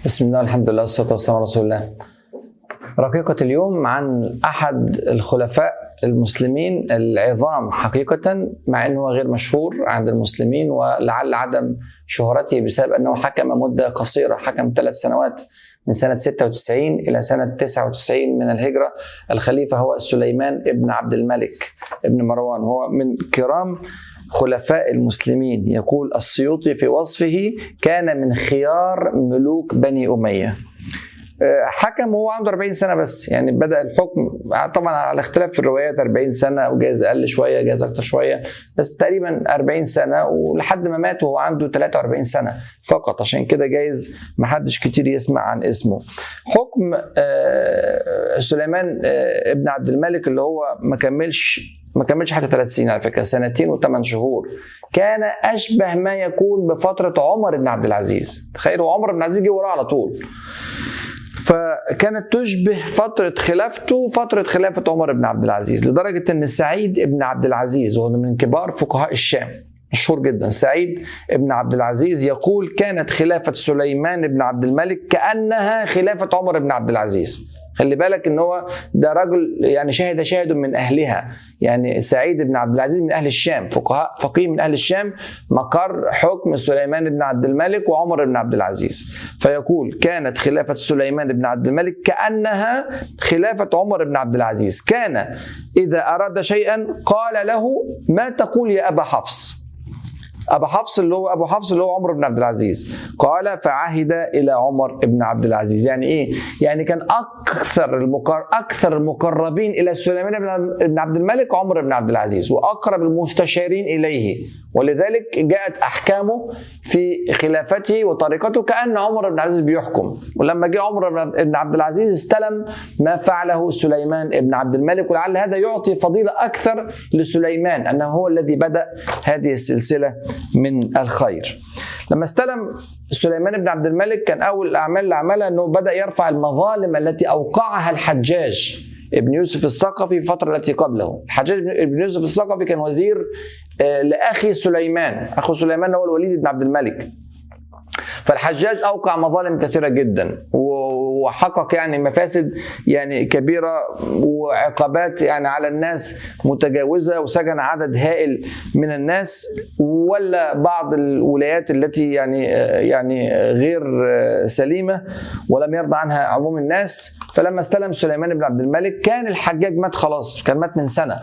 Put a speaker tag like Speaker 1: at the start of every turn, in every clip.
Speaker 1: بسم الله الحمد لله والصلاة والسلام على رسول الله رقيقة اليوم عن أحد الخلفاء المسلمين العظام حقيقة مع أنه غير مشهور عند المسلمين ولعل عدم شهرته بسبب أنه حكم مدة قصيرة حكم ثلاث سنوات من سنة 96 إلى سنة 99 من الهجرة الخليفة هو سليمان ابن عبد الملك ابن مروان هو من كرام خلفاء المسلمين يقول السيوطي في وصفه كان من خيار ملوك بني أمية حكم وهو عنده 40 سنه بس يعني بدا الحكم طبعا على اختلاف في الروايات 40 سنه او جايز اقل شويه جايز اكتر شويه بس تقريبا 40 سنه ولحد ما مات وهو عنده 43 سنه فقط عشان كده جايز ما حدش كتير يسمع عن اسمه حكم سليمان ابن عبد الملك اللي هو ما كملش ما كملش حتى ثلاث سنين على فكره سنتين وثمان شهور كان اشبه ما يكون بفتره عمر بن عبد العزيز تخيلوا عمر بن العزيز جه وراه على طول فكانت تشبه فترة خلافته فترة خلافة عمر بن عبد العزيز لدرجة أن سعيد بن عبد العزيز وهو من كبار فقهاء الشام مشهور جدا سعيد بن عبد العزيز يقول كانت خلافة سليمان بن عبد الملك كأنها خلافة عمر بن عبد العزيز خلي بالك ان هو ده رجل يعني شهد شاهد من اهلها يعني سعيد بن عبد العزيز من اهل الشام فقهاء فقيه من اهل الشام مقر حكم سليمان بن عبد الملك وعمر بن عبد العزيز فيقول كانت خلافه سليمان بن عبد الملك كانها خلافه عمر بن عبد العزيز كان اذا اراد شيئا قال له ما تقول يا ابا حفص ابو حفص اللي هو ابو حفص اللي هو عمر بن عبد العزيز قال فعهد الى عمر بن عبد العزيز يعني ايه يعني كان اكثر المقر... اكثر المقربين الى سليمان بن عبد الملك عمر بن عبد العزيز واقرب المستشارين اليه ولذلك جاءت احكامه في خلافته وطريقته كان عمر بن عبد العزيز بيحكم ولما جه عمر بن عبد العزيز استلم ما فعله سليمان بن عبد الملك ولعل هذا يعطي فضيله اكثر لسليمان انه هو الذي بدا هذه السلسله من الخير لما استلم سليمان بن عبد الملك كان اول الاعمال اللي عملها انه بدا يرفع المظالم التي اوقعها الحجاج ابن يوسف الثقفي في الفترة التي قبله الحجاج بن يوسف الثقفي كان وزير لأخي سليمان أخو سليمان هو الوليد بن عبد الملك فالحجاج أوقع مظالم كثيرة جدا وحقق يعني مفاسد يعني كبيره وعقابات يعني على الناس متجاوزه وسجن عدد هائل من الناس ولا بعض الولايات التي يعني يعني غير سليمه ولم يرضى عنها عموم الناس فلما استلم سليمان بن عبد الملك كان الحجاج مات خلاص كان مات من سنه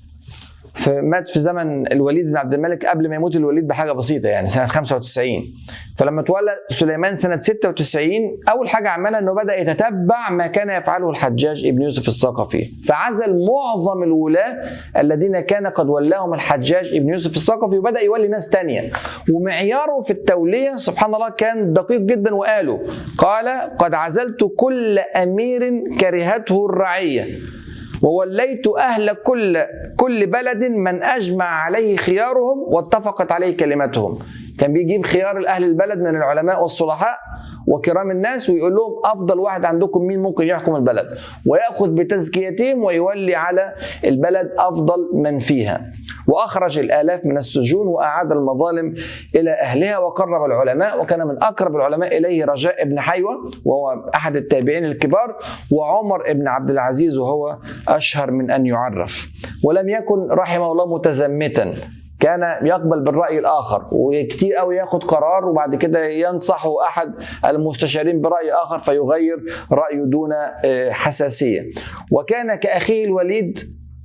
Speaker 1: فمات في زمن الوليد بن عبد الملك قبل ما يموت الوليد بحاجه بسيطه يعني سنه 95 فلما تولى سليمان سنه 96 اول حاجه عملها انه بدا يتتبع ما كان يفعله الحجاج ابن يوسف الثقفي فعزل معظم الولاه الذين كان قد ولاهم الحجاج ابن يوسف الثقفي وبدا يولي ناس تانية ومعياره في التوليه سبحان الله كان دقيق جدا وقاله قال قد عزلت كل امير كرهته الرعيه ووليت أهل كل كل بلد من أجمع عليه خيارهم واتفقت عليه كلمتهم كان بيجيب خيار الأهل البلد من العلماء والصلحاء وكرام الناس ويقول لهم أفضل واحد عندكم مين ممكن يحكم البلد ويأخذ بتزكيتهم ويولي على البلد أفضل من فيها وأخرج الآلاف من السجون وأعاد المظالم إلى أهلها وقرب العلماء وكان من أقرب العلماء إليه رجاء بن حيوة وهو أحد التابعين الكبار وعمر بن عبد العزيز وهو أشهر من أن يعرف ولم يكن رحمه الله متزمتا كان يقبل بالرأي الآخر وكتير قوي ياخد قرار وبعد كده ينصحه أحد المستشارين برأي آخر فيغير رأيه دون حساسية وكان كأخيه الوليد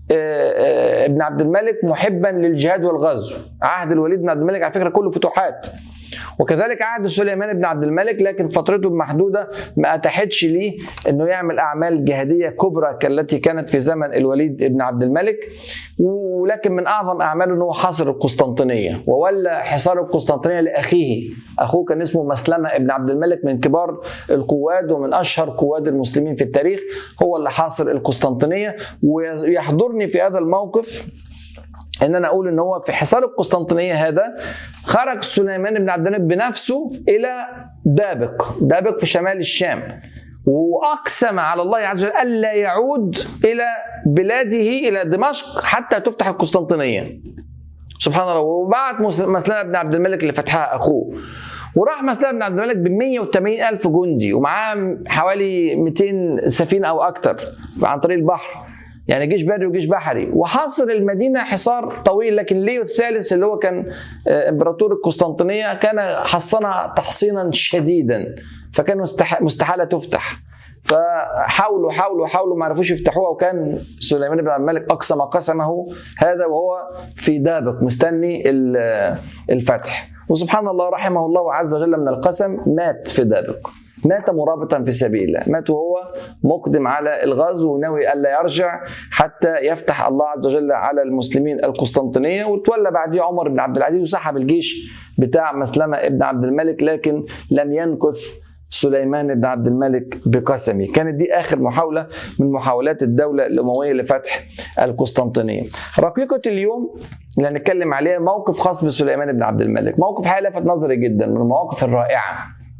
Speaker 1: ابن عبد الملك محبا للجهاد والغزو عهد الوليد بن عبد الملك على فكرة كله فتوحات وكذلك عهد سليمان بن عبد الملك لكن فترته محدوده ما اتاحتش ليه انه يعمل اعمال جهاديه كبرى كالتي كانت في زمن الوليد بن عبد الملك ولكن من اعظم اعماله انه حاصر القسطنطينيه وولى حصار القسطنطينيه لاخيه اخوه كان اسمه مسلمه بن عبد الملك من كبار القواد ومن اشهر قواد المسلمين في التاريخ هو اللي حاصر القسطنطينيه ويحضرني في هذا الموقف ان انا اقول ان هو في حصار القسطنطينيه هذا خرج سليمان بن عبد الملك بنفسه الى دابق دابق في شمال الشام واقسم على الله عز وجل الا يعود الى بلاده الى دمشق حتى تفتح القسطنطينيه سبحان الله وبعت مسلمه بن عبد الملك لفتحها اخوه وراح مسلمة بن عبد الملك ب 180 ألف جندي ومعاه حوالي 200 سفينة أو أكتر عن طريق البحر يعني جيش بري وجيش بحري وحاصر المدينه حصار طويل لكن ليو الثالث اللي هو كان آه، امبراطور القسطنطينيه كان حصنها تحصينا شديدا فكان مستحاله تفتح فحاولوا حاولوا حاولوا ما عرفوش يفتحوها وكان سليمان بن عبد الملك اقسم قسمه هذا وهو في دابق مستني الفتح وسبحان الله رحمه الله عز وجل من القسم مات في دابق مات مرابطا في سبيل الله مات وهو مقدم على الغزو وناوي الا يرجع حتى يفتح الله عز وجل على المسلمين القسطنطينيه وتولى بعديه عمر بن عبد العزيز وسحب الجيش بتاع مسلمه ابن عبد الملك لكن لم ينكث سليمان بن عبد الملك بقسمه كانت دي آخر محاولة من محاولات الدولة الأموية لفتح القسطنطينية رقيقة اليوم اللي هنتكلم عليها موقف خاص بسليمان بن عبد الملك موقف حقيقة لفت نظري جدا من المواقف الرائعة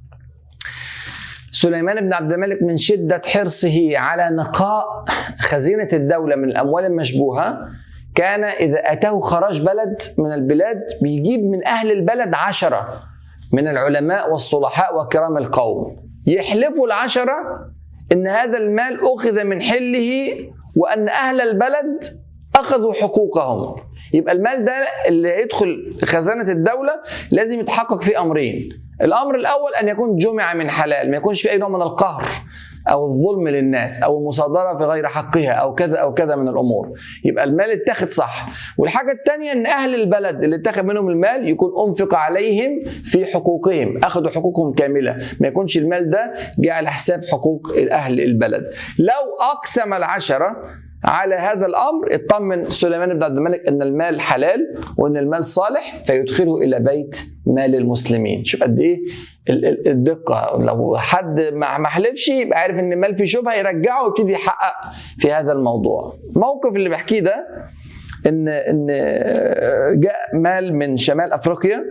Speaker 1: سليمان بن عبد الملك من شدة حرصه على نقاء خزينة الدولة من الأموال المشبوهة كان إذا أتاه خراج بلد من البلاد بيجيب من أهل البلد عشرة من العلماء والصلحاء وكرام القوم يحلفوا العشرة إن هذا المال أخذ من حله وأن أهل البلد أخذوا حقوقهم يبقى المال ده اللي يدخل خزانة الدولة لازم يتحقق فيه أمرين الامر الاول ان يكون جمع من حلال ما يكونش في اي نوع من القهر او الظلم للناس او المصادره في غير حقها او كذا او كذا من الامور يبقى المال اتخذ صح والحاجه الثانيه ان اهل البلد اللي اتخذ منهم المال يكون انفق عليهم في حقوقهم اخذوا حقوقهم كامله ما يكونش المال ده جه على حساب حقوق اهل البلد لو اقسم العشره على هذا الامر اطمن سليمان بن عبد الملك ان المال حلال وان المال صالح فيدخله الى بيت مال المسلمين شوف قد ايه الدقه لو حد ما حلفش يبقى عارف ان المال فيه شبهه يرجعه ويبتدي يحقق في هذا الموضوع الموقف اللي بحكيه ده ان ان جاء مال من شمال افريقيا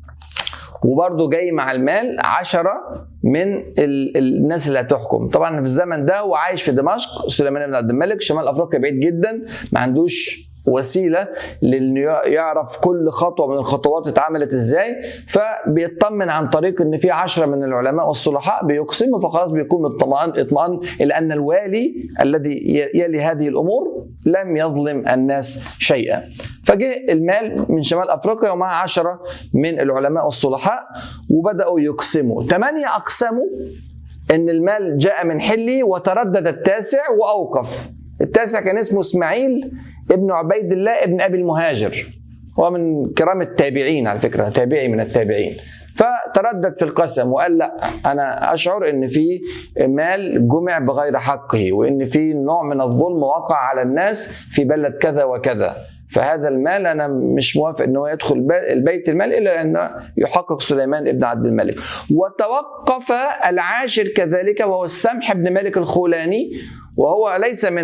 Speaker 1: وبرضه جاي مع المال عشرة من الناس اللي هتحكم طبعا في الزمن ده وعايش في دمشق سليمان بن عبد الملك شمال افريقيا بعيد جدا ما عندوش وسيله لانه يعرف كل خطوه من الخطوات اتعملت ازاي فبيطمن عن طريق ان في عشرة من العلماء والصلحاء بيقسموا فخلاص بيكون اطمئن اطمئن الى ان الوالي الذي يلي هذه الامور لم يظلم الناس شيئا فجه المال من شمال افريقيا ومع عشرة من العلماء والصلحاء وبداوا يقسموا ثمانيه اقسموا ان المال جاء من حلي وتردد التاسع واوقف التاسع كان اسمه اسماعيل ابن عبيد الله ابن ابي المهاجر هو من كرام التابعين على فكره تابعي من التابعين فتردد في القسم وقال لا انا اشعر ان في مال جمع بغير حقه وان في نوع من الظلم وقع على الناس في بلد كذا وكذا فهذا المال انا مش موافق ان هو يدخل البيت المال الا ان يحقق سليمان ابن عبد الملك وتوقف العاشر كذلك وهو السمح بن مالك الخولاني وهو ليس من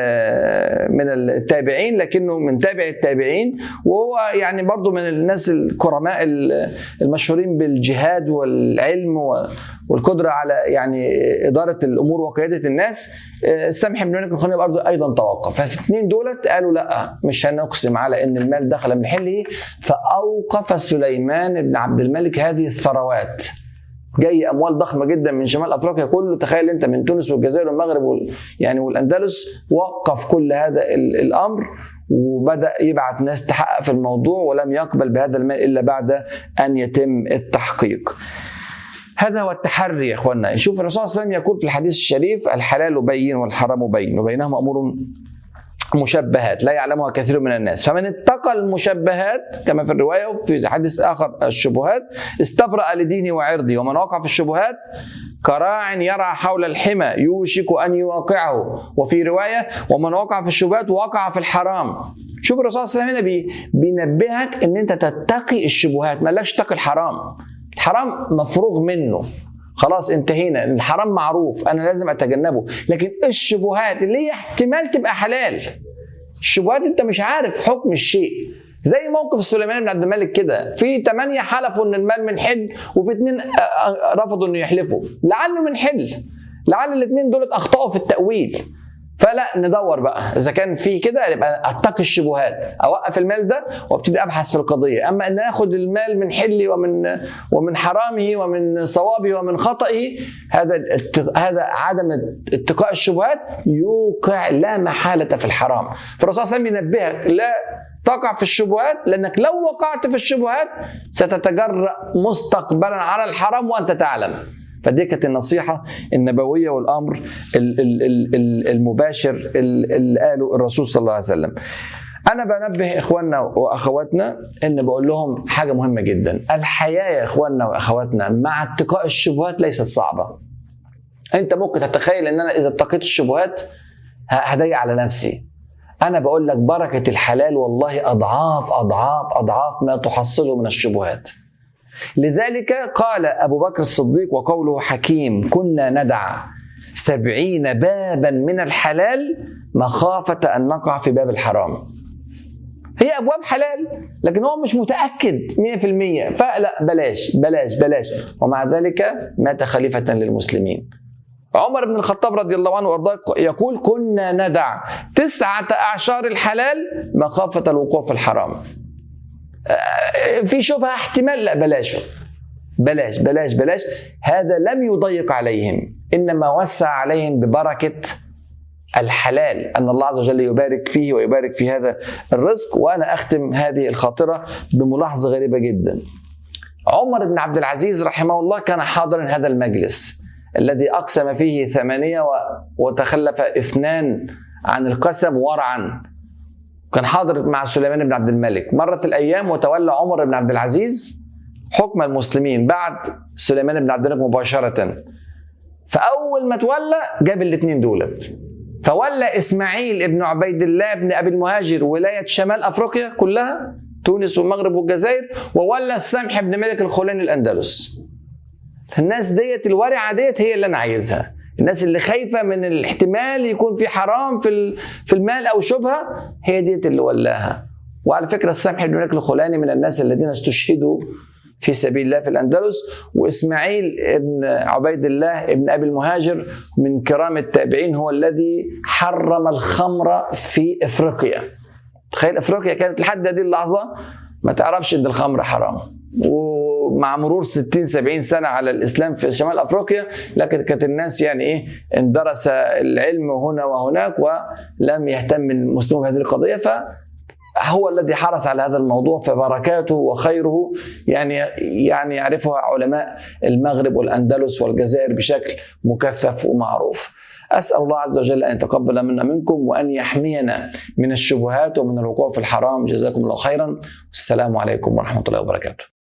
Speaker 1: من التابعين لكنه من تابع التابعين وهو يعني برضه من الناس الكرماء المشهورين بالجهاد والعلم والقدره على يعني اداره الامور وقياده الناس السمح بن مالك الخوني برضه ايضا توقف فالاثنين دولت قالوا لا مش هنقسم على ان المال دخل من حله فاوقف سليمان بن عبد الملك هذه الثروات جاي اموال ضخمه جدا من شمال افريقيا كله تخيل انت من تونس والجزائر والمغرب وال يعني والاندلس وقف كل هذا الامر وبدا يبعث ناس تحقق في الموضوع ولم يقبل بهذا المال الا بعد ان يتم التحقيق. هذا هو التحري يا اخوانا، شوف الرسول صلى الله عليه وسلم يقول في الحديث الشريف الحلال بين والحرام بين وبينهما امور مشبهات لا يعلمها كثير من الناس فمن اتقى المشبهات كما في الرواية وفي حديث آخر الشبهات استبرأ لدينه وعرضه ومن وقع في الشبهات كراع يرعى حول الحمى يوشك أن يوقعه وفي رواية ومن وقع في الشبهات وقع في الحرام شوف الرسول صلى الله عليه وسلم هنا بينبهك ان انت تتقي الشبهات ما لكش تقي الحرام الحرام مفروغ منه خلاص انتهينا الحرام معروف انا لازم اتجنبه لكن الشبهات اللي هي احتمال تبقى حلال الشبهات انت مش عارف حكم الشيء زي موقف سليمان بن عبد الملك كده في ثمانية حلفوا ان المال من حل وفي اثنين رفضوا انه يحلفوا لعله من حل لعل الاثنين دول اخطاوا في التأويل فلا ندور بقى اذا كان في كده يبقى اتقي الشبهات اوقف المال ده وابتدي ابحث في القضيه اما ان اخذ المال من حلي ومن ومن حرامه ومن صوابه ومن خطئه هذا هذا عدم اتقاء الشبهات يوقع لا محاله في الحرام فالرسول صلى الله عليه وسلم ينبهك لا تقع في الشبهات لانك لو وقعت في الشبهات ستتجرأ مستقبلا على الحرام وانت تعلم فدي كانت النصيحة النبوية والأمر المباشر اللي قاله الرسول صلى الله عليه وسلم أنا بنبه إخواننا وأخواتنا إن بقول لهم حاجة مهمة جدا الحياة يا إخواننا وأخواتنا مع اتقاء الشبهات ليست صعبة أنت ممكن تتخيل إن أنا إذا اتقيت الشبهات هضيق على نفسي أنا بقول لك بركة الحلال والله أضعاف أضعاف أضعاف ما تحصله من الشبهات لذلك قال أبو بكر الصديق وقوله حكيم كنا ندع سبعين بابا من الحلال مخافة أن نقع في باب الحرام هي أبواب حلال لكن هو مش متأكد 100% فلا بلاش بلاش بلاش ومع ذلك مات خليفة للمسلمين عمر بن الخطاب رضي الله عنه وارضاه يقول كنا ندع تسعة أعشار الحلال مخافة الوقوع في الحرام في شبهه احتمال لا بلاش بلاش بلاش بلاش هذا لم يضيق عليهم انما وسع عليهم ببركه الحلال ان الله عز وجل يبارك فيه ويبارك في هذا الرزق وانا اختم هذه الخاطره بملاحظه غريبه جدا عمر بن عبد العزيز رحمه الله كان حاضرا هذا المجلس الذي اقسم فيه ثمانيه وتخلف اثنان عن القسم ورعا كان حاضر مع سليمان بن عبد الملك مرت الايام وتولى عمر بن عبد العزيز حكم المسلمين بعد سليمان بن عبد الملك مباشره فاول ما تولى جاب الاثنين دولت فولى اسماعيل ابن عبيد الله بن ابي المهاجر ولايه شمال افريقيا كلها تونس والمغرب والجزائر وولى السمح بن ملك الخولاني الاندلس الناس ديت الورعه ديت هي اللي انا عايزها الناس اللي خايفه من الاحتمال يكون في حرام في في المال او شبهه هي ديت اللي ولاها وعلى فكره السمح بن مالك الخولاني من الناس الذين استشهدوا في سبيل الله في الاندلس واسماعيل ابن عبيد الله ابن ابي المهاجر من كرام التابعين هو الذي حرم الخمر في افريقيا تخيل افريقيا كانت لحد هذه اللحظه ما تعرفش ان الخمر حرام ومع مرور 60 70 سنه على الاسلام في شمال افريقيا لكن كانت الناس يعني ايه اندرس العلم هنا وهناك ولم يهتم المسلمون بهذه القضيه ف هو الذي حرص على هذا الموضوع فبركاته وخيره يعني يعني يعرفها علماء المغرب والاندلس والجزائر بشكل مكثف ومعروف. اسال الله عز وجل ان يتقبل منا منكم وان يحمينا من الشبهات ومن الوقوع في الحرام جزاكم الله خيرا والسلام عليكم ورحمه الله وبركاته.